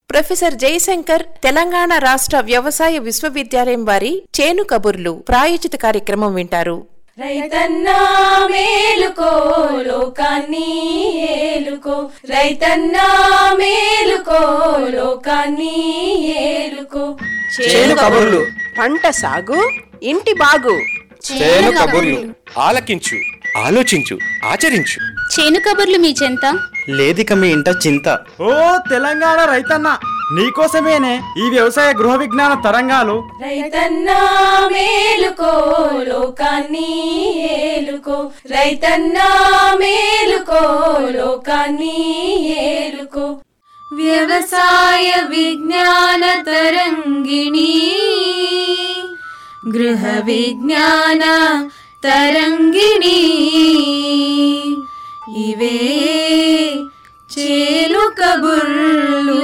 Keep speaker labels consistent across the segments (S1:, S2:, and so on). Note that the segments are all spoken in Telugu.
S1: ప్రొఫెసర్ జయశంకర్ తెలంగాణ రాష్ట్ర వ్యవసాయ విశ్వవిద్యాలయం వారి చేను కబుర్లు ప్రాయోజిత కార్యక్రమం వింటారు
S2: రైతన్నా మేలుకో లోకాన్ని ఏలుకో రైతన్నా మేలుకో లోకాన్ని ఏలుకో
S3: చేను కబుర్లు
S4: పంట సాగు ఇంటి బాగు
S3: చేను కబుర్లు ఆలకించు ఆలోచించు ఆచరించు
S5: చేను కబుర్లు మీ చెంత
S6: లేదిక మీ ఇంట చింత
S7: ఓ తెలంగాణ రైతన్న నీకోసమేనే ఈ వ్యవసాయ గృహ విజ్ఞాన తరంగాలు
S2: రైతన్నా మేలుకో లోకాన్ని ఏలుకో రైతన్నా మేలుకో లోకాన్ని ఏలుకో వ్యవసాయ విజ్ఞాన తరంగిణి గృహ విజ్ఞాన తరంగిణి ఇవే చేలు కబుర్లు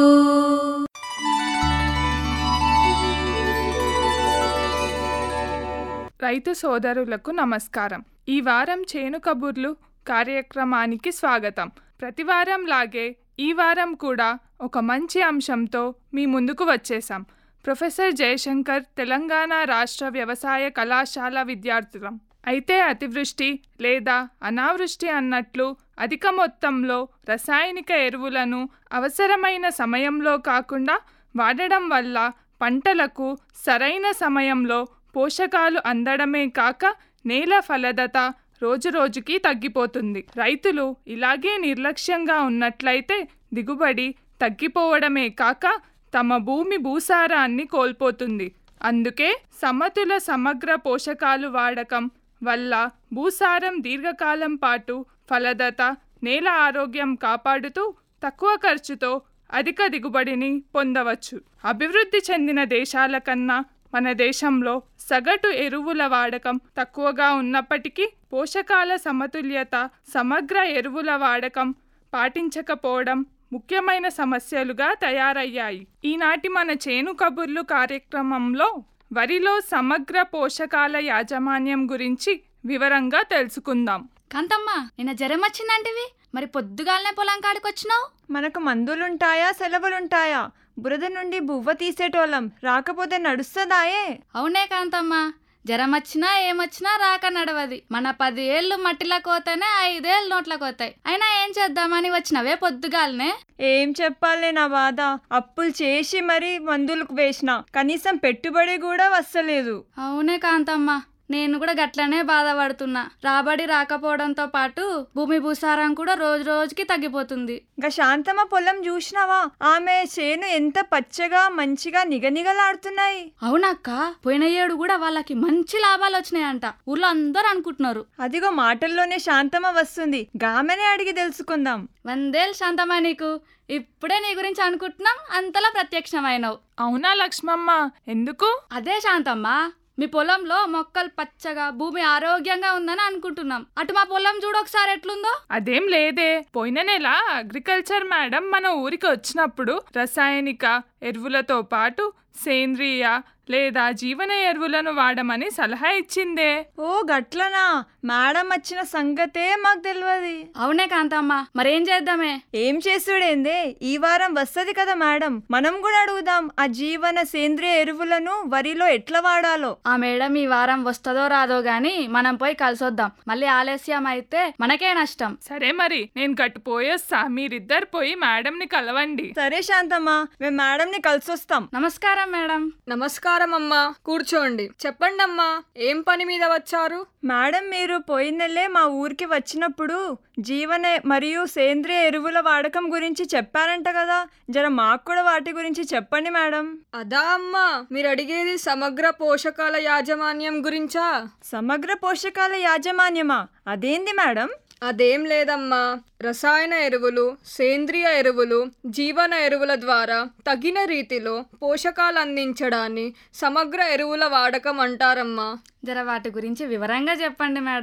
S8: రైతు సోదరులకు నమస్కారం ఈ వారం చేను కబుర్లు కార్యక్రమానికి స్వాగతం ప్రతి వారం లాగే ఈ వారం కూడా ఒక మంచి అంశంతో మీ ముందుకు వచ్చేసాం ప్రొఫెసర్ జయశంకర్ తెలంగాణ రాష్ట్ర వ్యవసాయ కళాశాల విద్యార్థులం అయితే అతివృష్టి లేదా అనావృష్టి అన్నట్లు అధిక మొత్తంలో రసాయనిక ఎరువులను అవసరమైన సమయంలో కాకుండా వాడడం వల్ల పంటలకు సరైన సమయంలో పోషకాలు అందడమే కాక నేల ఫలదత రోజురోజుకి తగ్గిపోతుంది రైతులు ఇలాగే నిర్లక్ష్యంగా ఉన్నట్లయితే దిగుబడి తగ్గిపోవడమే కాక తమ భూమి భూసారాన్ని కోల్పోతుంది అందుకే సమతుల సమగ్ర పోషకాలు వాడకం వల్ల భూసారం దీర్ఘకాలం పాటు ఫలదత నేల ఆరోగ్యం కాపాడుతూ తక్కువ ఖర్చుతో అధిక దిగుబడిని పొందవచ్చు అభివృద్ధి చెందిన దేశాల కన్నా మన దేశంలో సగటు ఎరువుల వాడకం తక్కువగా ఉన్నప్పటికీ పోషకాల సమతుల్యత సమగ్ర ఎరువుల వాడకం పాటించకపోవడం ముఖ్యమైన సమస్యలుగా తయారయ్యాయి ఈనాటి మన చేను కబుర్లు కార్యక్రమంలో వరిలో సమగ్ర పోషకాల యాజమాన్యం గురించి వివరంగా తెలుసుకుందాం
S5: కాంతమ్మ నిన్న జ్వరం వచ్చిందంటివి మరి పొద్దుగాలనే పొలం కాడికి వచ్చినావు
S9: మనకు మందులుంటాయా సెలవులుంటాయా బురద నుండి బువ్వ తీసేటోళ్ళం రాకపోతే నడుస్తుందాయే
S5: అవునే కాంతమ్మ జ్వరం వచ్చినా ఏమొచ్చినా రాక నడవది మన పది ఏళ్ళు మట్టిలో కోతనే ఐదేళ్ళు నోట్ల కోతాయి అయినా ఏం చేద్దామని వచ్చినవే పొద్దుగాలనే
S9: ఏం చెప్పాలే నా బాధ అప్పులు చేసి మరీ మందులకు వేసిన కనీసం పెట్టుబడి కూడా వస్తలేదు
S5: అవునే కాంతమ్మ నేను కూడా గట్లనే బాధపడుతున్నా రాబడి రాకపోవడంతో పాటు భూమి భూసారం కూడా రోజు రోజుకి తగ్గిపోతుంది
S9: ఇంకా శాంతమ్మ పొలం చూసినావా ఆమె చేను ఎంత పచ్చగా మంచిగా నిగనిగలాడుతున్నాయి
S5: అవునక్క పోయిన ఏడు కూడా వాళ్ళకి మంచి లాభాలు వచ్చినాయంట ఊర్లో అందరూ అనుకుంటున్నారు
S9: అదిగో మాటల్లోనే శాంతమ్మ వస్తుంది గామెనే అడిగి తెలుసుకుందాం
S5: వందేళ్ళు శాంతమ్మ నీకు ఇప్పుడే నీ గురించి అనుకుంటున్నాం అంతలా ప్రత్యక్షమైనవు
S8: అవునా లక్ష్మమ్మ ఎందుకు
S5: అదే శాంతమ్మ మీ పొలంలో మొక్కలు పచ్చగా భూమి ఆరోగ్యంగా ఉందని అనుకుంటున్నాం అటు మా పొలం చూడు ఒకసారి ఎట్లుందో
S8: అదేం లేదే పోయిన నెల అగ్రికల్చర్ మేడం మన ఊరికి వచ్చినప్పుడు రసాయనిక ఎరువులతో పాటు సేంద్రియ లేదా జీవన ఎరువులను వాడమని సలహా ఇచ్చిందే
S9: ఓ గట్లనా మేడం వచ్చిన సంగతే మాకు తెలియదు
S5: అవునే కాంతమ్మ మరేం చేద్దామే
S9: ఏం చేసుడేందే ఈ వారం వస్తది కదా మేడం మనం కూడా అడుగుదాం ఆ జీవన సేంద్రియ ఎరువులను వరిలో ఎట్లా వాడాలో
S5: ఆ మేడం ఈ వారం వస్తుందో రాదో గాని మనం పోయి కలిసొద్దాం మళ్ళీ ఆలస్యం అయితే మనకే నష్టం
S8: సరే మరి నేను గట్టు పోయొస్తా మీరిద్దరు పోయి మేడంని కలవండి
S9: సరే శాంతమ్మ మేము మేడంని కలిసొస్తాం
S5: నమస్కారం మేడం
S10: నమస్కారం అమ్మా కూర్చోండి చెప్పండి అమ్మా ఏం పని మీద వచ్చారు
S9: మేడం మీరు పోయిన నెలే మా ఊరికి వచ్చినప్పుడు జీవన మరియు సేంద్రియ ఎరువుల వాడకం గురించి చెప్పారంట కదా జర మాకు కూడా వాటి గురించి చెప్పండి మేడం
S10: అదా అమ్మా మీరు అడిగేది సమగ్ర పోషకాల యాజమాన్యం గురించా
S9: సమగ్ర పోషకాల యాజమాన్యమా అదేంది మేడం
S10: అదేం లేదమ్మా రసాయన ఎరువులు సేంద్రియ ఎరువులు జీవన ఎరువుల ద్వారా తగిన రీతిలో పోషకాలు అందించడాన్ని సమగ్ర ఎరువుల వాడకం అంటారమ్మా
S5: జర వాటి గురించి వివరంగా చెప్పండి మేడం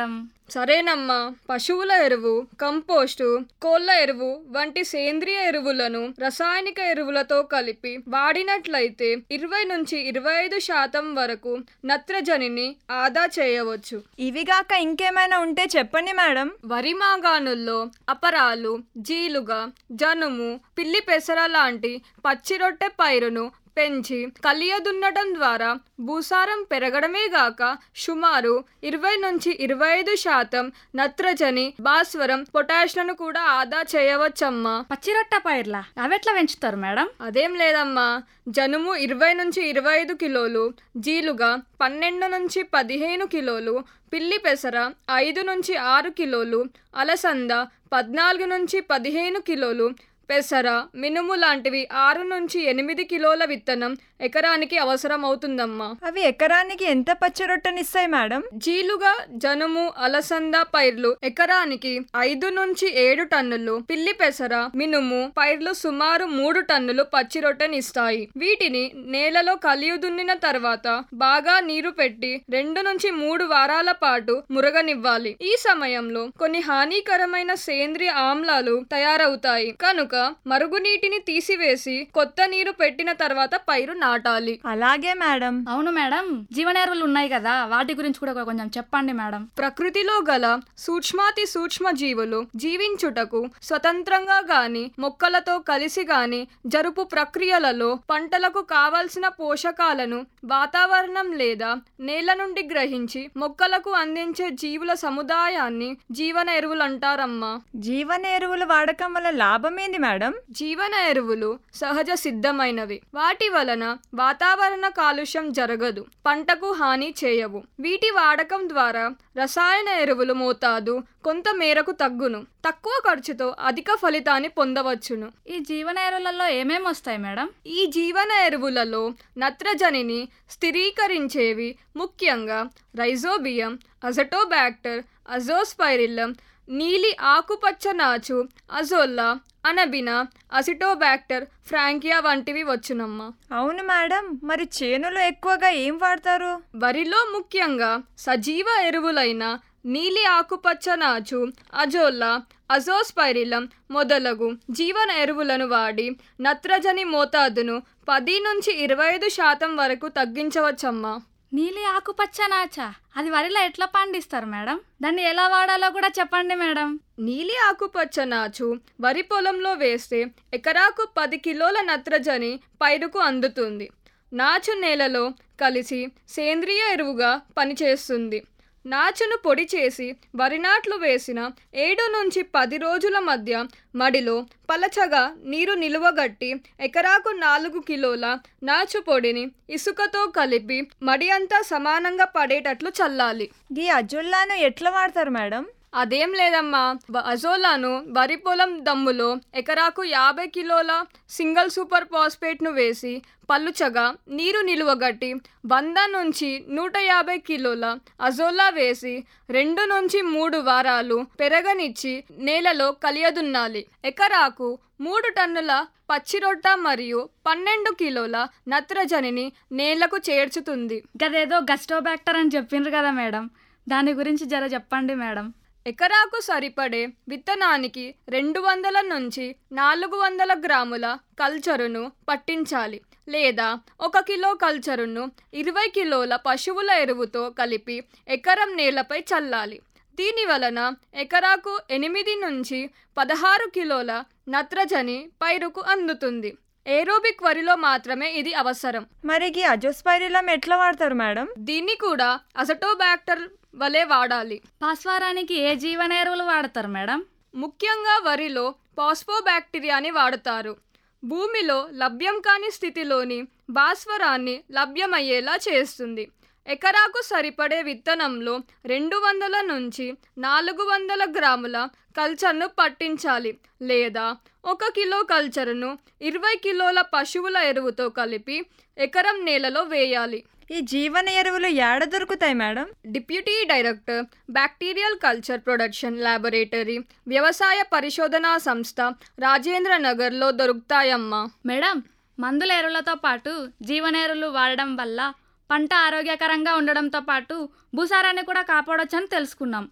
S10: సరేనమ్మా పశువుల ఎరువు కంపోస్టు కోళ్ళ ఎరువు వంటి సేంద్రియ ఎరువులను రసాయనిక ఎరువులతో కలిపి వాడినట్లయితే ఇరవై నుంచి ఇరవై ఐదు శాతం వరకు నత్రజనిని ఆదా చేయవచ్చు
S9: ఇవిగాక ఇంకేమైనా ఉంటే చెప్పండి మేడం
S10: వరి మాగాణుల్లో అపరాలు జీలుగా జనుము పిల్లి పెసర లాంటి పచ్చి రొట్టె పైరును పెంచి కలియదున్నడం ద్వారా భూసారం పెరగడమే గాక సుమారు ఇరవై నుంచి ఇరవై ఐదు శాతం నత్రజని భాస్వరం పొటాషియంను కూడా ఆదా చేయవచ్చమ్మా
S5: పచ్చిరొట్ట పైర్లా అవెట్లా పెంచుతారు మేడం
S10: అదేం లేదమ్మా జనుము ఇరవై నుంచి ఇరవై ఐదు కిలోలు జీలుగా పన్నెండు నుంచి పదిహేను కిలోలు పిల్లి పెసర ఐదు నుంచి ఆరు కిలోలు అలసంద పద్నాలుగు నుంచి పదిహేను కిలోలు పెసర మినుము లాంటివి ఆరు నుంచి ఎనిమిది కిలోల విత్తనం ఎకరానికి అవసరం అవుతుందమ్మా
S9: అవి ఎకరానికి ఎంత పచ్చరొట్టనిస్తాయి మేడం
S10: జీలుగా జనుము అలసంద పైర్లు ఎకరానికి ఐదు నుంచి ఏడు టన్నులు పిల్లి పెసర మినుము పైర్లు సుమారు మూడు టన్నులు పచ్చి రొట్టెనిస్తాయి వీటిని నేలలో కలియుదున్నిన తర్వాత బాగా నీరు పెట్టి రెండు నుంచి మూడు వారాల పాటు మురగనివ్వాలి ఈ సమయంలో కొన్ని హానికరమైన సేంద్రియ ఆమ్లాలు తయారవుతాయి కనుక మరుగునీటిని తీసివేసి కొత్త నీరు పెట్టిన తర్వాత పైరు నాటాలి
S9: అలాగే మేడం
S5: అవును మేడం జీవనెరువులు ఉన్నాయి కదా వాటి గురించి కూడా కొంచెం చెప్పండి మేడం
S10: ప్రకృతిలో గల సూక్ష్మాతి సూక్ష్మ జీవులు జీవించుటకు స్వతంత్రంగా గాని మొక్కలతో కలిసి గాని జరుపు ప్రక్రియలలో పంటలకు కావలసిన పోషకాలను వాతావరణం లేదా నేల నుండి గ్రహించి మొక్కలకు అందించే జీవుల సముదాయాన్ని జీవన ఎరువులు అంటారమ్మా
S9: జీవన ఎరువుల వాడకం వల్ల లాభమేంది మేడం
S10: జీవన ఎరువులు సహజ సిద్ధమైనవి వాటి వలన వాతావరణ కాలుష్యం జరగదు పంటకు హాని చేయవు వీటి వాడకం ద్వారా రసాయన ఎరువులు మోతాదు కొంత మేరకు తగ్గును తక్కువ ఖర్చుతో అధిక ఫలితాన్ని పొందవచ్చును
S5: ఈ జీవన ఎరువులలో ఏమేమి వస్తాయి మేడం
S10: ఈ జీవన ఎరువులలో నత్రజనిని స్థిరీకరించేవి ముఖ్యంగా రైజోబియం అజటోబాక్టర్ అజోస్పైరిల్లం నీలి ఆకుపచ్చ నాచు అజోల్లా అనబినా అసిటోబాక్టర్ ఫ్రాంకియా వంటివి వచ్చునమ్మా
S9: అవును మేడం మరి చేనులో ఎక్కువగా ఏం వాడతారు
S10: వరిలో ముఖ్యంగా సజీవ ఎరువులైన నీలి ఆకుపచ్చ నాచు అజోల్లా అజోస్పైరిలం మొదలగు జీవన ఎరువులను వాడి నత్రజని మోతాదును పది నుంచి ఇరవై ఐదు శాతం వరకు తగ్గించవచ్చమ్మా
S5: నీలి ఆకుపచ్చ నాచా అది వరిలో ఎట్లా పండిస్తారు మేడం దాన్ని ఎలా వాడాలో కూడా చెప్పండి మేడం
S10: నీలి ఆకుపచ్చ నాచు వరి పొలంలో వేస్తే ఎకరాకు పది కిలోల నత్రజని పైరుకు అందుతుంది నాచు నేలలో కలిసి సేంద్రియ ఎరువుగా పనిచేస్తుంది నాచును పొడి చేసి వరి నాట్లు వేసిన ఏడు నుంచి పది రోజుల మధ్య మడిలో పలచగా నీరు నిలువగట్టి ఎకరాకు నాలుగు కిలోల నాచు పొడిని ఇసుకతో కలిపి మడి అంతా సమానంగా పడేటట్లు చల్లాలి
S9: ఈ అజొల్లాను ఎట్లా వాడతారు మేడం
S10: అదేం లేదమ్మా వ- అజోలాను వరి పొలం దమ్ములో ఎకరాకు యాభై కిలోల సింగిల్ సూపర్ ఫాస్ఫేట్ను వేసి పల్లుచగా నీరు నిలువగట్టి వంద నుంచి నూట యాభై కిలోల అజోలా వేసి రెండు నుంచి మూడు వారాలు పెరగనిచ్చి నేలలో కలియదున్నాలి ఎకరాకు మూడు టన్నుల పచ్చిరొట్ట మరియు పన్నెండు కిలోల నత్రజనిని నేలకు చేర్చుతుంది
S5: గదేదో గస్టోబాక్టర్ అని చెప్పిండ్రు కదా మేడం దాని గురించి జర చెప్పండి మేడం
S10: ఎకరాకు సరిపడే విత్తనానికి రెండు వందల నుంచి నాలుగు వందల గ్రాముల కల్చరును పట్టించాలి లేదా ఒక కిలో కల్చరును ఇరవై కిలోల పశువుల ఎరువుతో కలిపి ఎకరం నేలపై చల్లాలి దీని వలన ఎకరాకు ఎనిమిది నుంచి పదహారు కిలోల నత్రజని పైరుకు అందుతుంది ఏరోబిక్ వరిలో మాత్రమే ఇది అవసరం
S9: మరి ఈ అజోస్పైరిలం ఎట్లా వాడతారు మేడం
S10: దీన్ని కూడా అసటోబాక్టర్ వలె వాడాలి
S5: పాస్వారానికి ఏ జీవన ఎరువులు వాడతారు మేడం
S10: ముఖ్యంగా వరిలో పాస్పోబ్యాక్టీరియాని వాడతారు భూమిలో లభ్యం కాని స్థితిలోని భాస్వరాన్ని లభ్యమయ్యేలా చేస్తుంది ఎకరాకు సరిపడే విత్తనంలో రెండు వందల నుంచి నాలుగు వందల గ్రాముల కల్చర్ను పట్టించాలి లేదా ఒక కిలో కల్చర్ను ఇరవై కిలోల పశువుల ఎరువుతో కలిపి ఎకరం నేలలో వేయాలి
S9: ఈ జీవన ఎరువులు ఏడ దొరుకుతాయి madam
S10: deputy director bacterial culture production laboratory వ్యవసాయ పరిశోధనా సంస్థ రాజేంద్ర నగర్లో దొరుకుతాయమ్మా
S5: మేడం మందుల ఎరువులతో పాటు జీవన ఎరువులు వాడడం వల్ల పంట ఆరోగ్యకరంగా ఉండడంతో పాటు భూసారాన్ని కూడా కాపాడొచ్చని తెలుసుకున్నాం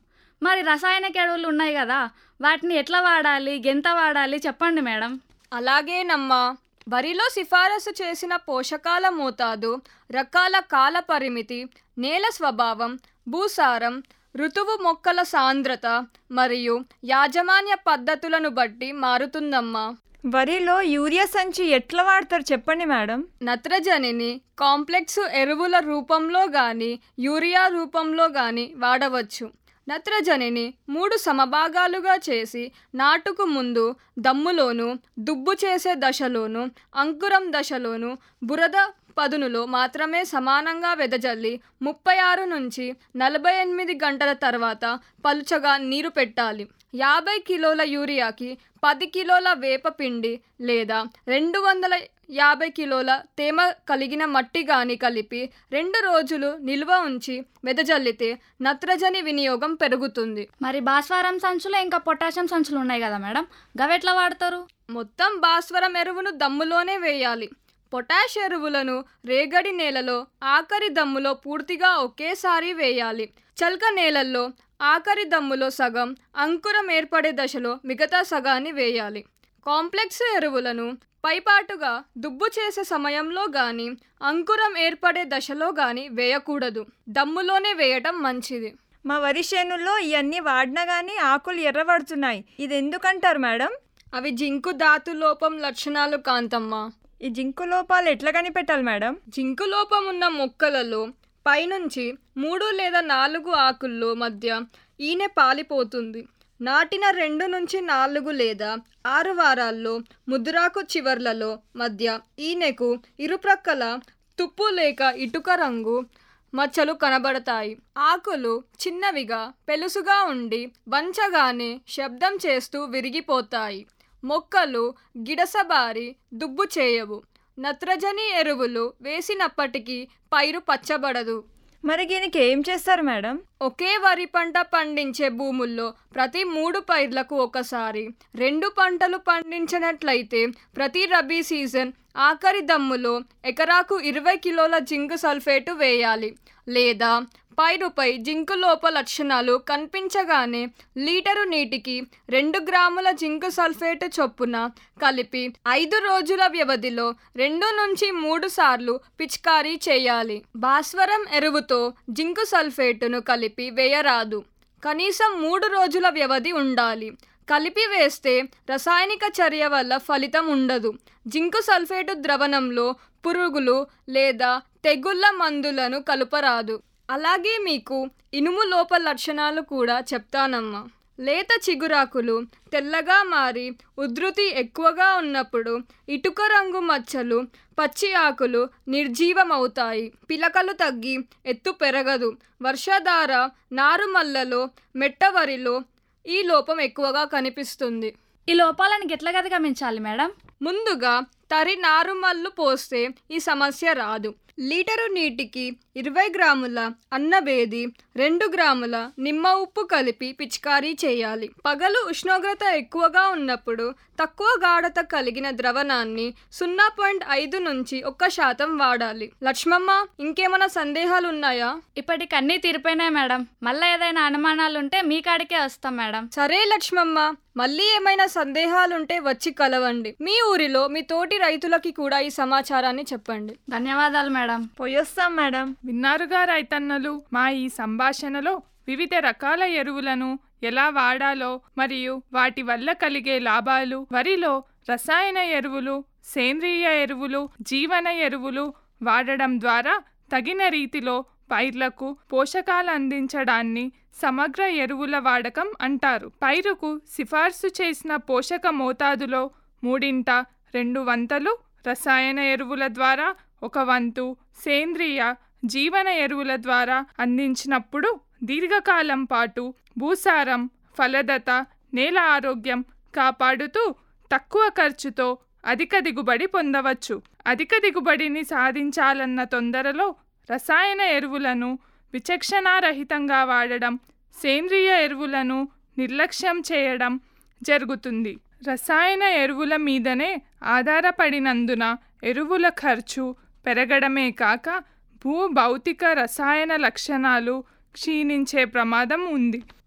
S5: మరి రసాయనిక ఎరువులు ఉన్నాయి కదా వాటిని ఎట్లా వాడాలి ఎంత వాడాలి చెప్పండి మేడం
S10: అలాగేనమ్మా వరిలో సిఫారసు చేసిన పోషకాల మోతాదు రకాల కాల పరిమితి నేల స్వభావం భూసారం ఋతువు మొక్కల సాంద్రత మరియు యాజమాన్య పద్ధతులను బట్టి మారుతుందమ్మా
S9: వరిలో యూరియా సంచి ఎట్లా వాడతారు చెప్పండి మేడం
S10: నత్రజనిని కాంప్లెక్స్ ఎరువుల రూపంలో గాని యూరియా రూపంలో గాని వాడవచ్చు నత్రజనిని మూడు సమభాగాలుగా చేసి నాటుకు ముందు దమ్ములోను దుబ్బు చేసే దశలోను అంకురం దశలోను బురద పదునులో మాత్రమే సమానంగా వెదజల్లి ముప్పై ఆరు నుంచి నలభై ఎనిమిది గంటల తర్వాత పలుచగా నీరు పెట్టాలి యాభై కిలోల యూరియాకి పది కిలోల వేపపిండి లేదా రెండు వందల యాభై కిలోల తేమ కలిగిన మట్టి గాని కలిపి రెండు రోజులు నిల్వ ఉంచి వెదజల్లితే నత్రజని వినియోగం పెరుగుతుంది
S5: మరి భాస్వరం సంచులు ఇంకా పొటాషియం సంచులు ఉన్నాయి కదా మేడం గవెట్లా వాడతారు
S10: మొత్తం భాస్వరం ఎరువును దమ్ములోనే వేయాలి పొటాష్ ఎరువులను రేగడి నేలలో ఆఖరి దమ్ములో పూర్తిగా ఒకేసారి వేయాలి చల్క నేలల్లో ఆఖరి దమ్ములో సగం అంకురం ఏర్పడే దశలో మిగతా సగాన్ని వేయాలి కాంప్లెక్స్ ఎరువులను పైపాటుగా దుబ్బు చేసే సమయంలో గాని అంకురం ఏర్పడే దశలో గాని వేయకూడదు దమ్ములోనే వేయటం మంచిది
S9: మా వరి చేనుల్లో ఇవన్నీ వాడినా కానీ ఆకులు ఎర్రబడుతున్నాయి ఇది ఎందుకంటారు మేడం
S10: అవి జింకు ధాతు లోపం లక్షణాలు కాంతమ్మా
S9: ఈ జింకు లోపాలు ఎట్లా కనిపెట్టాలి మేడం
S10: జింకు లోపం ఉన్న మొక్కలలో పైనుంచి మూడు లేదా నాలుగు ఆకుల్లో మధ్య ఈనె పాలిపోతుంది నాటిన రెండు నుంచి నాలుగు లేదా ఆరు వారాల్లో ముదురాకు చివర్లలో మధ్య ఈనెకు ఇరుప్రక్కల తుప్పు లేక ఇటుక రంగు మచ్చలు కనబడతాయి ఆకులు చిన్నవిగా పెలుసుగా ఉండి వంచగానే శబ్దం చేస్తూ విరిగిపోతాయి మొక్కలు గిడసబారి దుబ్బు చేయవు నత్రజని ఎరువులు వేసినప్పటికీ పైరు పచ్చబడదు
S9: మరి దీనికి ఏం చేస్తారు మేడం
S10: ఒకే వరి పంట పండించే భూముల్లో ప్రతి మూడు పైర్లకు ఒకసారి రెండు పంటలు పండించినట్లయితే ప్రతి రబీ సీజన్ ఆఖరి దమ్ములో ఎకరాకు ఇరవై కిలోల జింక్ సల్ఫేటు వేయాలి లేదా పైరుపై జింకు లోప లక్షణాలు కనిపించగానే లీటరు నీటికి రెండు గ్రాముల జింకు సల్ఫేట్ చొప్పున కలిపి ఐదు రోజుల వ్యవధిలో రెండు నుంచి మూడు సార్లు పిచికారీ చేయాలి భాస్వరం ఎరువుతో జింకు సల్ఫేటును కలిపి వేయరాదు కనీసం మూడు రోజుల వ్యవధి ఉండాలి కలిపి వేస్తే రసాయనిక చర్య వల్ల ఫలితం ఉండదు జింకు సల్ఫేటు ద్రవణంలో పురుగులు లేదా తెగుళ్ళ మందులను కలుపరాదు అలాగే మీకు ఇనుము లోప లక్షణాలు కూడా చెప్తానమ్మా లేత చిగురాకులు తెల్లగా మారి ఉధృతి ఎక్కువగా ఉన్నప్పుడు ఇటుక రంగు మచ్చలు పచ్చి ఆకులు నిర్జీవమవుతాయి పిలకలు తగ్గి ఎత్తు పెరగదు వర్షాధార నారుమల్లలో మెట్టవరిలో ఈ లోపం ఎక్కువగా కనిపిస్తుంది
S5: ఈ లోపాలను ఎట్లా గమనించాలి మేడం
S10: ముందుగా తరి నారుమల్లు పోస్తే ఈ సమస్య రాదు లీటరు నీటికి ఇరవై గ్రాముల అన్నబేది రెండు గ్రాముల నిమ్మ ఉప్పు కలిపి పిచికారీ చేయాలి పగలు ఉష్ణోగ్రత ఎక్కువగా ఉన్నప్పుడు తక్కువ గాఢత కలిగిన ద్రవణాన్ని సున్నా పాయింట్ ఐదు నుంచి ఒక్క శాతం వాడాలి లక్ష్మమ్మ ఇంకేమైనా సందేహాలు ఉన్నాయా
S5: ఇప్పటికి అన్నీ తీరిపోయినాయి మేడం మళ్ళీ ఏదైనా అనుమానాలు ఉంటే మీ కాడికే వస్తాం మేడం
S10: సరే లక్ష్మమ్మ మళ్ళీ ఏమైనా సందేహాలుంటే వచ్చి కలవండి మీ ఊరిలో మీ తోటి రైతులకి కూడా ఈ సమాచారాన్ని చెప్పండి
S5: ధన్యవాదాలు మేడం
S9: పోయొస్తాం మేడం
S8: విన్నారుగా రైతన్నలు మా ఈ సంభాషణలో వివిధ రకాల ఎరువులను ఎలా వాడాలో మరియు వాటి వల్ల కలిగే లాభాలు వరిలో రసాయన ఎరువులు సేంద్రియ ఎరువులు జీవన ఎరువులు వాడడం ద్వారా తగిన రీతిలో పైర్లకు పోషకాలు అందించడాన్ని సమగ్ర ఎరువుల వాడకం అంటారు పైరుకు సిఫార్సు చేసిన పోషక మోతాదులో మూడింట రెండు వంతలు రసాయన ఎరువుల ద్వారా ఒక వంతు సేంద్రియ జీవన ఎరువుల ద్వారా అందించినప్పుడు దీర్ఘకాలం పాటు భూసారం ఫలదత నేల ఆరోగ్యం కాపాడుతూ తక్కువ ఖర్చుతో అధిక దిగుబడి పొందవచ్చు అధిక దిగుబడిని సాధించాలన్న తొందరలో రసాయన ఎరువులను విచక్షణారహితంగా వాడడం సేంద్రియ ఎరువులను నిర్లక్ష్యం చేయడం జరుగుతుంది రసాయన ఎరువుల మీదనే ఆధారపడినందున ఎరువుల ఖర్చు పెరగడమే కాక భూ భౌతిక రసాయన లక్షణాలు క్షీణించే ప్రమాదం ఉంది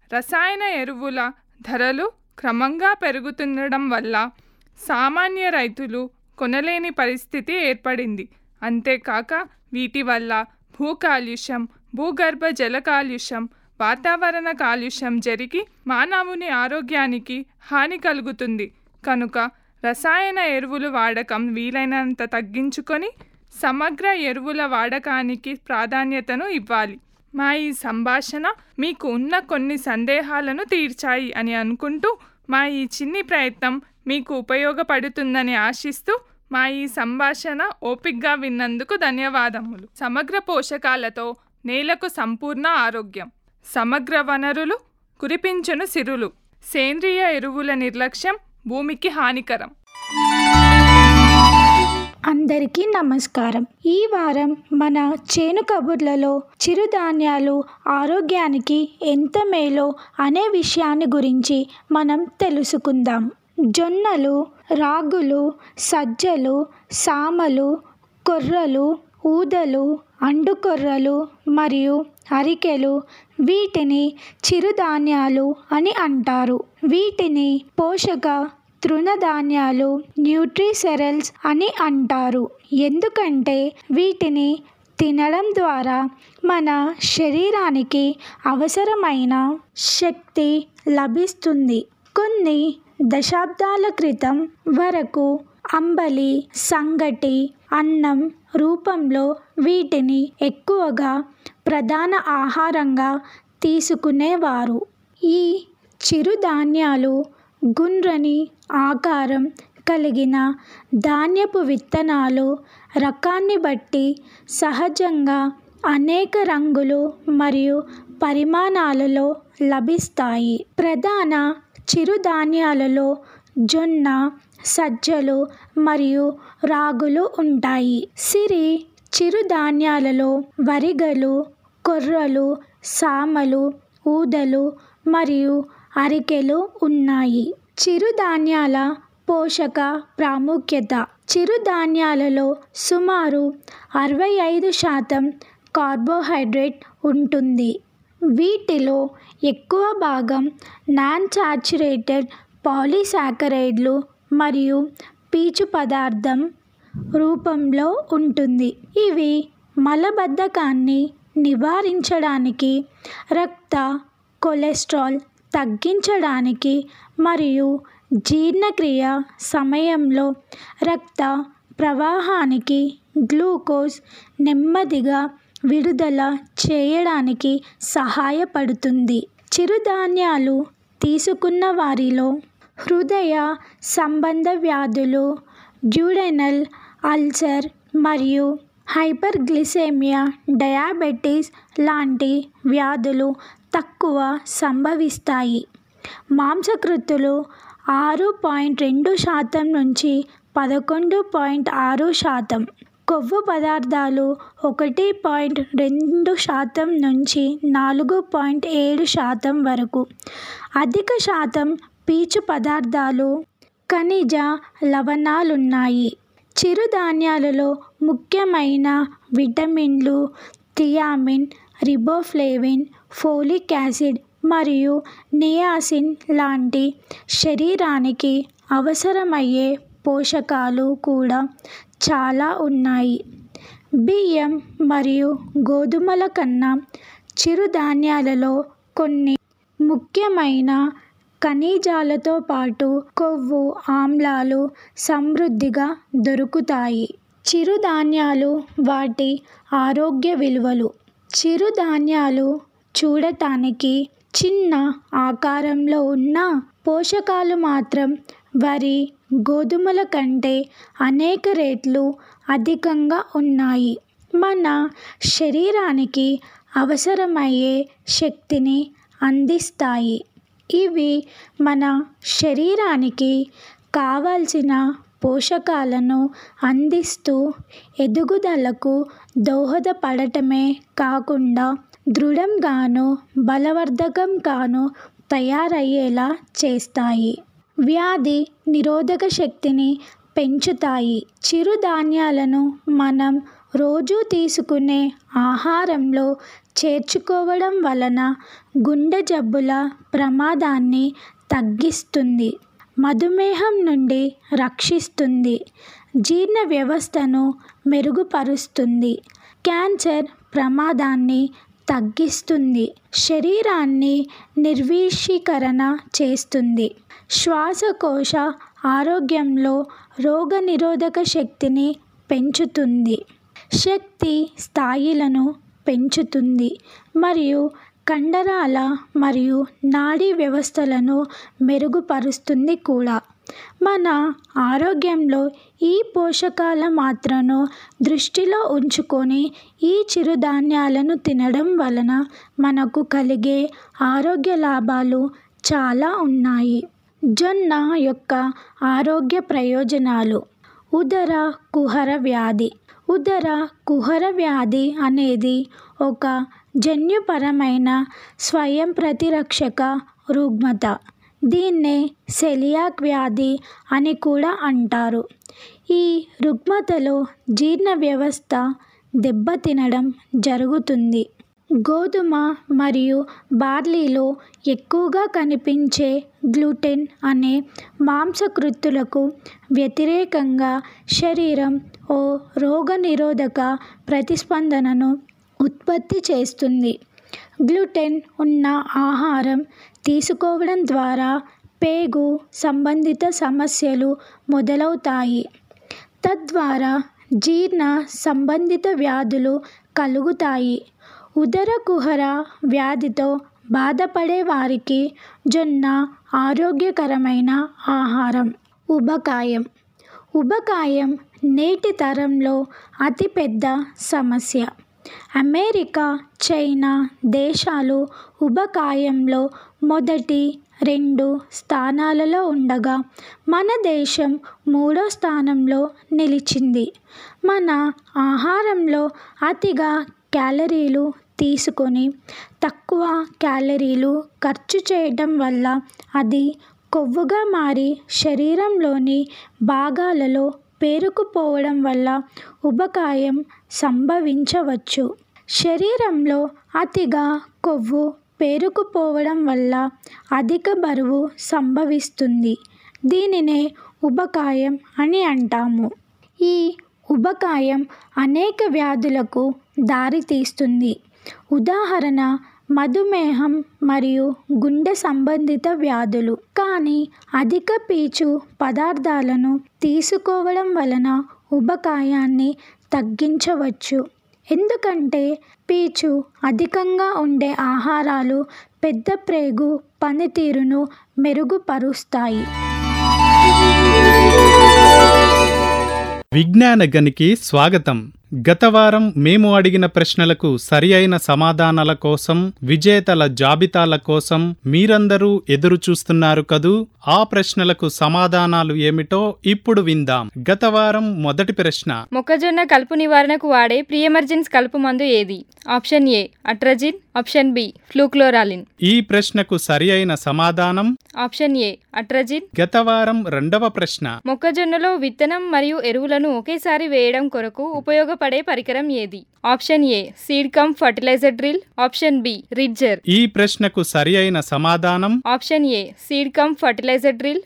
S8: రసాయన ఎరువుల ధరలు క్రమంగా పెరుగుతుండడం వల్ల సామాన్య రైతులు కొనలేని పరిస్థితి ఏర్పడింది అంతేకాక వీటి వల్ల భూ కాలుష్యం భూగర్భ జల కాలుష్యం వాతావరణ కాలుష్యం జరిగి మానవుని ఆరోగ్యానికి హాని కలుగుతుంది కనుక రసాయన ఎరువులు వాడకం వీలైనంత తగ్గించుకొని సమగ్ర ఎరువుల వాడకానికి ప్రాధాన్యతను ఇవ్వాలి మా ఈ సంభాషణ మీకు ఉన్న కొన్ని సందేహాలను తీర్చాయి అని అనుకుంటూ మా ఈ చిన్ని ప్రయత్నం మీకు ఉపయోగపడుతుందని ఆశిస్తూ మా ఈ సంభాషణ ఓపిగ్గా విన్నందుకు ధన్యవాదములు సమగ్ర పోషకాలతో నేలకు సంపూర్ణ ఆరోగ్యం సమగ్ర వనరులు కురిపించును సిరులు సేంద్రియ ఎరువుల నిర్లక్ష్యం భూమికి హానికరం
S11: అందరికీ నమస్కారం ఈ వారం మన చేను కబుర్లలో చిరుధాన్యాలు ఆరోగ్యానికి ఎంత మేలో అనే విషయాన్ని గురించి మనం తెలుసుకుందాం జొన్నలు రాగులు సజ్జలు సామలు కొర్రలు ఊదలు అండుకొర్రలు మరియు అరికెలు వీటిని చిరుధాన్యాలు అని అంటారు వీటిని పోషక తృణధాన్యాలు న్యూట్రీసెరల్స్ అని అంటారు ఎందుకంటే వీటిని తినడం ద్వారా మన శరీరానికి అవసరమైన శక్తి లభిస్తుంది కొన్ని దశాబ్దాల క్రితం వరకు అంబలి సంగటి అన్నం రూపంలో వీటిని ఎక్కువగా ప్రధాన ఆహారంగా తీసుకునేవారు ఈ చిరుధాన్యాలు గుండ్రని ఆకారం కలిగిన ధాన్యపు విత్తనాలు రకాన్ని బట్టి సహజంగా అనేక రంగులు మరియు పరిమాణాలలో లభిస్తాయి ప్రధాన చిరుధాన్యాలలో జొన్న సజ్జలు మరియు రాగులు ఉంటాయి సిరి చిరుధాన్యాలలో వరిగలు కొర్రలు సామలు ఊదలు మరియు అరికెలు ఉన్నాయి చిరుధాన్యాల పోషక ప్రాముఖ్యత చిరుధాన్యాలలో సుమారు అరవై ఐదు శాతం కార్బోహైడ్రేట్ ఉంటుంది వీటిలో ఎక్కువ భాగం నాన్ సాచురేటెడ్ పాలీసాకరైడ్లు మరియు పీచు పదార్థం రూపంలో ఉంటుంది ఇవి మలబద్ధకాన్ని నివారించడానికి రక్త కొలెస్ట్రాల్ తగ్గించడానికి మరియు జీర్ణక్రియ సమయంలో రక్త ప్రవాహానికి గ్లూకోజ్ నెమ్మదిగా విడుదల చేయడానికి సహాయపడుతుంది చిరుధాన్యాలు తీసుకున్న వారిలో హృదయ సంబంధ వ్యాధులు డ్యూడెనల్ అల్సర్ మరియు హైపర్గ్లిసెమియా డయాబెటీస్ లాంటి వ్యాధులు తక్కువ సంభవిస్తాయి మాంసకృతులు ఆరు పాయింట్ రెండు శాతం నుంచి పదకొండు పాయింట్ ఆరు శాతం కొవ్వు పదార్థాలు ఒకటి పాయింట్ రెండు శాతం నుంచి నాలుగు పాయింట్ ఏడు శాతం వరకు అధిక శాతం పీచు పదార్థాలు ఖనిజ లవణాలున్నాయి చిరుధాన్యాలలో ముఖ్యమైన విటమిన్లు థియామిన్ రిబోఫ్లేవిన్ ఫోలిక్ యాసిడ్ మరియు నియాసిన్ లాంటి శరీరానికి అవసరమయ్యే పోషకాలు కూడా చాలా ఉన్నాయి బియ్యం మరియు గోధుమల కన్నా చిరుధాన్యాలలో కొన్ని ముఖ్యమైన ఖనిజాలతో పాటు కొవ్వు ఆమ్లాలు సమృద్ధిగా దొరుకుతాయి చిరుధాన్యాలు వాటి ఆరోగ్య విలువలు చిరుధాన్యాలు చూడటానికి చిన్న ఆకారంలో ఉన్న పోషకాలు మాత్రం వరి గోధుమల కంటే అనేక రెట్లు అధికంగా ఉన్నాయి మన శరీరానికి అవసరమయ్యే శక్తిని అందిస్తాయి ఇవి మన శరీరానికి కావాల్సిన పోషకాలను అందిస్తూ ఎదుగుదలకు దోహదపడటమే కాకుండా దృఢంగాను బలవర్ధకంగాను తయారయ్యేలా చేస్తాయి వ్యాధి నిరోధక శక్తిని పెంచుతాయి చిరుధాన్యాలను మనం రోజు తీసుకునే ఆహారంలో చేర్చుకోవడం వలన గుండె జబ్బుల ప్రమాదాన్ని తగ్గిస్తుంది మధుమేహం నుండి రక్షిస్తుంది జీర్ణ వ్యవస్థను మెరుగుపరుస్తుంది క్యాన్సర్ ప్రమాదాన్ని తగ్గిస్తుంది శరీరాన్ని నిర్వీషీకరణ చేస్తుంది శ్వాసకోశ ఆరోగ్యంలో రోగనిరోధక శక్తిని పెంచుతుంది శక్తి స్థాయిలను పెంచుతుంది మరియు కండరాల మరియు నాడీ వ్యవస్థలను మెరుగుపరుస్తుంది కూడా మన ఆరోగ్యంలో ఈ పోషకాల మాత్రను దృష్టిలో ఉంచుకొని ఈ చిరుధాన్యాలను తినడం వలన మనకు కలిగే ఆరోగ్య లాభాలు చాలా ఉన్నాయి జొన్న యొక్క ఆరోగ్య ప్రయోజనాలు ఉదర కుహర వ్యాధి ఉదర కుహర వ్యాధి అనేది ఒక జన్యుపరమైన స్వయం ప్రతిరక్షక రుగ్మత దీన్నే సెలియాక్ వ్యాధి అని కూడా అంటారు ఈ రుగ్మతలో జీర్ణ వ్యవస్థ దెబ్బతినడం జరుగుతుంది గోధుమ మరియు బార్లీలో ఎక్కువగా కనిపించే గ్లూటెన్ అనే మాంసకృత్తులకు వ్యతిరేకంగా శరీరం ఓ రోగనిరోధక ప్రతిస్పందనను ఉత్పత్తి చేస్తుంది గ్లూటెన్ ఉన్న ఆహారం తీసుకోవడం ద్వారా పేగు సంబంధిత సమస్యలు మొదలవుతాయి తద్వారా జీర్ణ సంబంధిత వ్యాధులు కలుగుతాయి ఉదర కుహర వ్యాధితో బాధపడే వారికి జొన్న ఆరోగ్యకరమైన ఆహారం ఉబకాయం ఉబకాయం నేటి తరంలో అతిపెద్ద సమస్య అమెరికా చైనా దేశాలు ఉబకాయంలో మొదటి రెండు స్థానాలలో ఉండగా మన దేశం మూడో స్థానంలో నిలిచింది మన ఆహారంలో అతిగా క్యాలరీలు తీసుకొని తక్కువ క్యాలరీలు ఖర్చు చేయడం వల్ల అది కొవ్వుగా మారి శరీరంలోని భాగాలలో పేరుకుపోవడం వల్ల ఉబకాయం సంభవించవచ్చు శరీరంలో అతిగా కొవ్వు పేరుకుపోవడం వల్ల అధిక బరువు సంభవిస్తుంది దీనినే ఉబకాయం అని అంటాము ఈ ఉబకాయం అనేక వ్యాధులకు దారితీస్తుంది ఉదాహరణ మధుమేహం మరియు గుండె సంబంధిత వ్యాధులు కానీ అధిక పీచు పదార్థాలను తీసుకోవడం వలన ఉబకాయాన్ని తగ్గించవచ్చు ఎందుకంటే పీచు అధికంగా ఉండే ఆహారాలు పెద్ద ప్రేగు పనితీరును మెరుగుపరుస్తాయి
S12: విజ్ఞాన గనికి స్వాగతం గత వారం మేము అడిగిన ప్రశ్నలకు సరి అయిన సమాధానాల కోసం విజేతల జాబితాల కోసం మీరందరూ ఎదురు చూస్తున్నారు కదూ ఆ ప్రశ్నలకు సమాధానాలు ఏమిటో ఇప్పుడు విందాం గత వారం మొదటి ప్రశ్న
S10: మొక్కజొన్న కలుపు నివారణకు వాడే ప్రీ ఎమర్జెన్స్ కలుపు మందు ఏది option A atrazine option B fluchloralin
S12: ఈ ప్రశ్నకు సరి అయిన సమాధానం
S10: ఆప్షన్ ఏ అట్రజిన్
S12: గత వారం రెండవ ప్రశ్న
S10: మొక్కజొన్నలో విత్తనం మరియు ఎరువులను ఒకేసారి వేయడం కొరకు ఉపయోగపడే పరికరం ఏది option A seed cum fertiliser drill option B ridger
S12: ఈ ప్రశ్నకు సరి అయిన సమాధానం
S10: option A seed cum fertiliser drill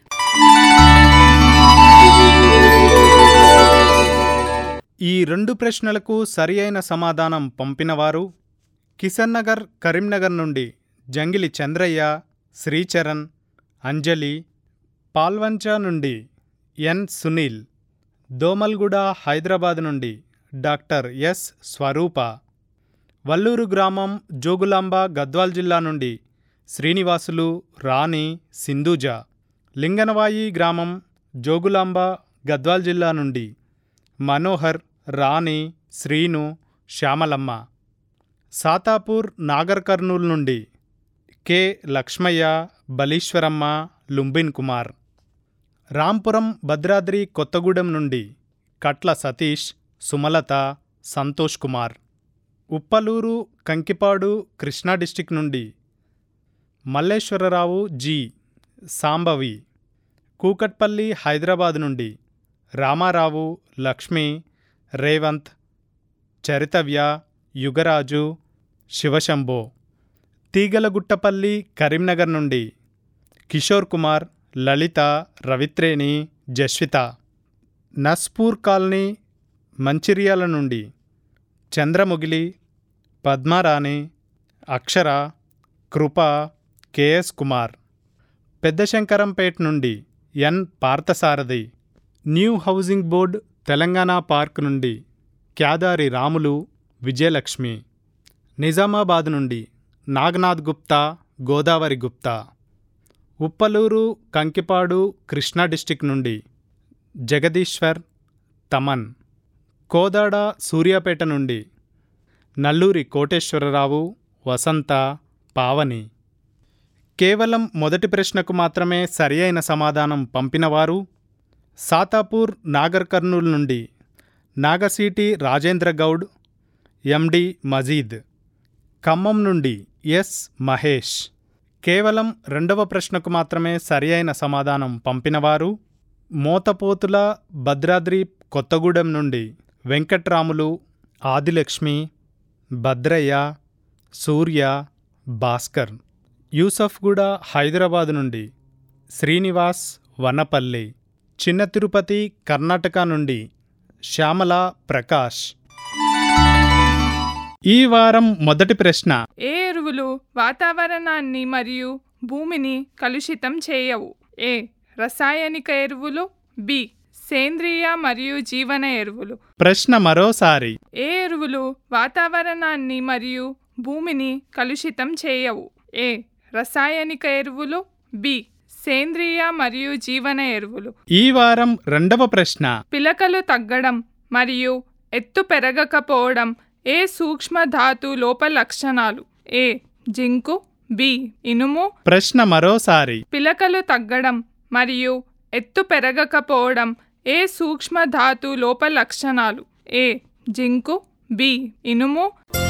S12: ఈ రెండు ప్రశ్నలకు సరి అయిన సమాధానం పంపినవారు కిషన్ నగర్ కరీంనగర్ నుండి జంగిలి చంద్రయ్య శ్రీచరణ్ అంజలి పాల్వంచ నుండి ఎన్ సునీల్ దోమల్గూడ హైదరాబాద్ నుండి డాక్టర్ ఎస్ స్వరూప వల్లూరు గ్రామం జోగులాంబ గద్వాల్ జిల్లా నుండి శ్రీనివాసులు రాణి సింధూజ లింగనవాయి గ్రామం జోగులాంబ గద్వాల్ జిల్లా నుండి మనోహర్ రాణి శ్రీను శ్యామలమ్మ సాతాపూర్ నాగర్ కర్నూల్ నుండి కె లక్ష్మయ్య బలీశ్వరమ్మ లుంబిన్ కుమార్ రాంపురం భద్రాద్రి కొత్తగూడెం నుండి కట్ల సతీష్ సుమలత సంతోష్ కుమార్ ఉప్పలూరు కంకిపాడు కృష్ణా డిస్టిక్ నుండి మల్లేశ్వరరావు జి సాంబవి కూకట్పల్లి హైదరాబాద్ నుండి రామారావు లక్ష్మి రేవంత్ చరితవ్య యుగరాజు శివశంభో తీగలగుట్టపల్లి కరీంనగర్ నుండి కిషోర్ కుమార్ లలిత రవిత్రేణి జస్విత నస్పూర్ కాలనీ మంచిర్యాల నుండి చంద్రముగిలి పద్మారాణి అక్షర కృప కెఎస్ కుమార్ పెద్దశంకరంపేట్ నుండి N Parthasarathi new housing board Telangana park నుండి క్యాదారి రాములు విజయలక్ష్మి నిజామాబాద్ నుండి నాగనాథ్ గుప్తా గోదావరి గుప్తా ఉప్పలూరు కంకిపాడు కృష్ణా డిస్టిక్ నుండి జగదీశ్వర్ తమన్ కోదాడ సూర్యాపేట నుండి నల్లూరి కోటేశ్వరరావు వసంత పావని కేవలం మొదటి ప్రశ్నకు మాత్రమే సరి అయిన సమాధానం పంపినవారు సాతాపూర్ నాగర్ కర్నూల్ నుండి నాగసీటి రాజేంద్ర గౌడ్ ఎండి మజీద్ ఖమ్మం నుండి ఎస్ మహేష్ కేవలం రెండవ ప్రశ్నకు మాత్రమే సరి అయిన సమాధానం పంపినవారు మోతపోతుల భద్రాద్రి కొత్తగూడెం నుండి వెంకట్రాములు ఆదిలక్ష్మి భద్రయ్య సూర్య భాస్కర్ యూసఫ్గూడ హైదరాబాద్ నుండి శ్రీనివాస్ వనపల్లి చిన్న తిరుపతి కర్ణాటక నుండి శ్యామల ప్రకాష్ ఈ వారం మొదటి ప్రశ్న
S8: ఏ ఎరువులు వాతావరణాన్ని మరియు భూమిని కలుషితం చేయవు ఏ రసాయనిక ఎరువులు బి సేంద్రియ మరియు జీవన ఎరువులు
S12: ప్రశ్న మరోసారి
S8: ఏ ఎరువులు వాతావరణాన్ని మరియు భూమిని కలుషితం చేయవు ఏ రసాయనిక ఎరువులు బి సేంద్రియ మరియు జీవన ఎరువులు
S12: ఈ వారం రెండవ ప్రశ్న
S8: పిలకలు తగ్గడం మరియు ఎత్తు పెరగకపోవడం ఏ సూక్ష్మ ధాతు లోప లక్షణాలు ఏ జింకు బి ఇనుము
S12: ప్రశ్న మరోసారి
S8: పిలకలు తగ్గడం మరియు ఎత్తు పెరగకపోవడం ఏ సూక్ష్మ ధాతు లోప లక్షణాలు ఏ జింకు బి ఇనుము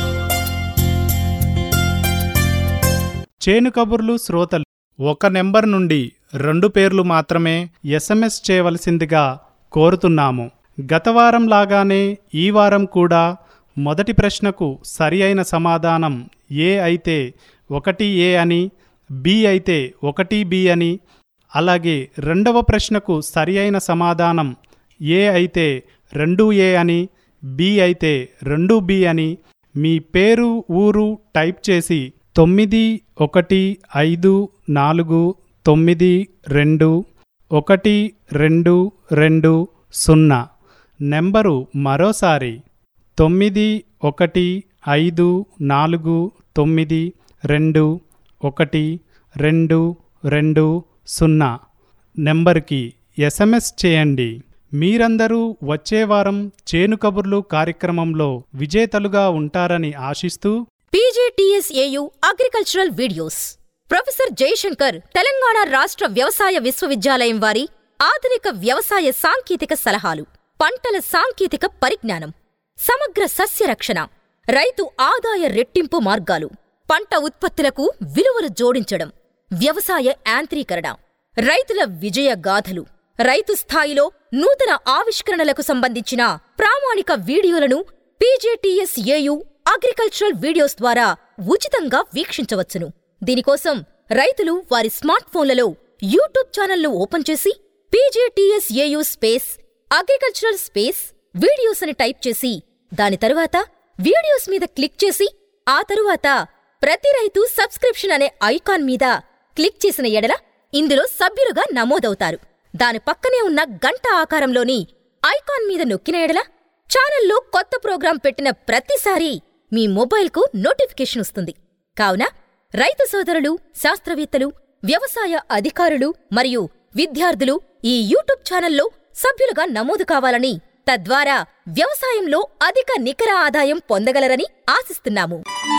S12: చేను కబుర్లు శ్రోతలు ఒక నెంబర్ నుండి రెండు పేర్లు మాత్రమే ఎస్ఎంఎస్ చేయవలసిందిగా కోరుతున్నాము గత వారం లాగానే ఈ వారం కూడా మొదటి ప్రశ్నకు సరి అయిన సమాధానం ఏ అయితే ఒకటి ఏ అని బి అయితే ఒకటి బి అని అలాగే రెండవ ప్రశ్నకు సరి అయిన సమాధానం ఏ అయితే రెండు ఏ అని బి అయితే రెండు బి అని మీ పేరు ఊరు టైప్ చేసి తొమ్మిది ఒకటి ఐదు నాలుగు తొమ్మిది రెండు ఒకటి రెండు రెండు సున్నా నెంబరు మరోసారి తొమ్మిది ఒకటి ఐదు నాలుగు తొమ్మిది రెండు ఒకటి రెండు రెండు సున్నా నెంబర్కి ఎస్ఎంఎస్ చేయండి మీరందరూ వచ్చే వారం చేను కబుర్లు కార్యక్రమంలో విజేతలుగా ఉంటారని ఆశిస్తూ
S13: P G T S A U agricultural videos professor Jayashankar Telangana రాష్ట్ర వ్యవసాయ విశ్వవిద్యాలయం వారి ఆధునిక వ్యవసాయ సాంకేతిక సలహాలు పంటల సాంకేతిక పరిజ్ఞానం సమగ్ర సస్య రక్షణ రైతు ఆదాయ రెట్టింపు మార్గాలు పంట ఉత్పత్తులకు విలువలు జోడించడం వ్యవసాయ యాంత్రీకరణ రైతుల విజయ గాథలు రైతు స్థాయిలో నూతన ఆవిష్కరణలకు సంబంధించిన ప్రామాణిక వీడియోలను పీజేటీఎస్ఏయు అగ్రికల్చరల్ వీడియోస్ ద్వారా ఉచితంగా వీక్షించవచ్చును దీనికోసం రైతులు వారి స్మార్ట్ ఫోన్లలో యూట్యూబ్ ఛానల్ను ఓపెన్ చేసి P J T S A U space agricultural space videos అని టైప్ చేసి దాని తరువాత వీడియోస్ మీద క్లిక్ చేసి ఆ తరువాత ప్రతి రైతు సబ్స్క్రిప్షన్ అనే ఐకాన్ మీద క్లిక్ చేసిన ఎడల ఇందులో సభ్యులుగా నమోదవుతారు దాని పక్కనే ఉన్న గంట ఆకారంలోని ఐకాన్ మీద నొక్కిన ఎడల ఛానల్లో కొత్త ప్రోగ్రాం పెట్టిన ప్రతిసారీ మీ మొబైల్కు నోటిఫికేషన్ వస్తుంది కావున రైతు సోదరులు శాస్త్రవేత్తలు వ్యవసాయ అధికారులు మరియు విద్యార్థులు ఈ యూట్యూబ్ ఛానల్లో సభ్యులుగా నమోదు కావాలని తద్వారా వ్యవసాయంలో అధిక నికర ఆదాయం పొందగలరని ఆశిస్తున్నాము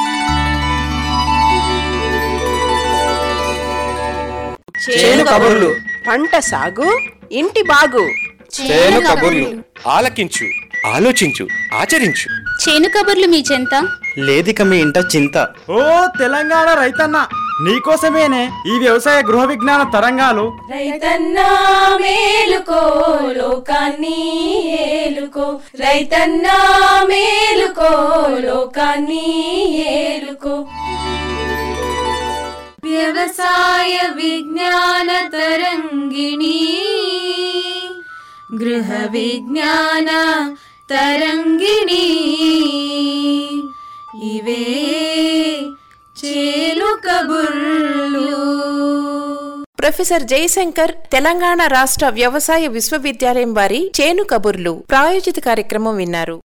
S4: చేను కబుర్లు పంట సాగు ఇంటి బాగు
S3: చేను కబుర్లు ఆలకించు ఆలోచించు ఆచరించు
S14: చేను కబుర్లు మీ చెంత
S6: లేదిక మీ ఇంట చింత
S7: ఓ తెలంగాణ రైతన్న నీకోసమేనే ఈ వ్యవసాయ గృహ విజ్ఞాన తరంగాలు
S2: రైతన్నా మేలుకో లోకాన్ని ఏలుకో రైతన్నా మేలుకో లోకాన్ని ఏలుకో వ్యవసాయ విజ్ఞాన తరంగిణి గృహ విజ్ఞాన తరంగిణి ఇవే చేలు కబుర్లు
S1: ప్రొఫెసర్ జయశంకర్ తెలంగాణ రాష్ట్ర వ్యవసాయ విశ్వవిద్యాలయం వారి చేను కబుర్లు ప్రాయోజిత కార్యక్రమం విన్నారు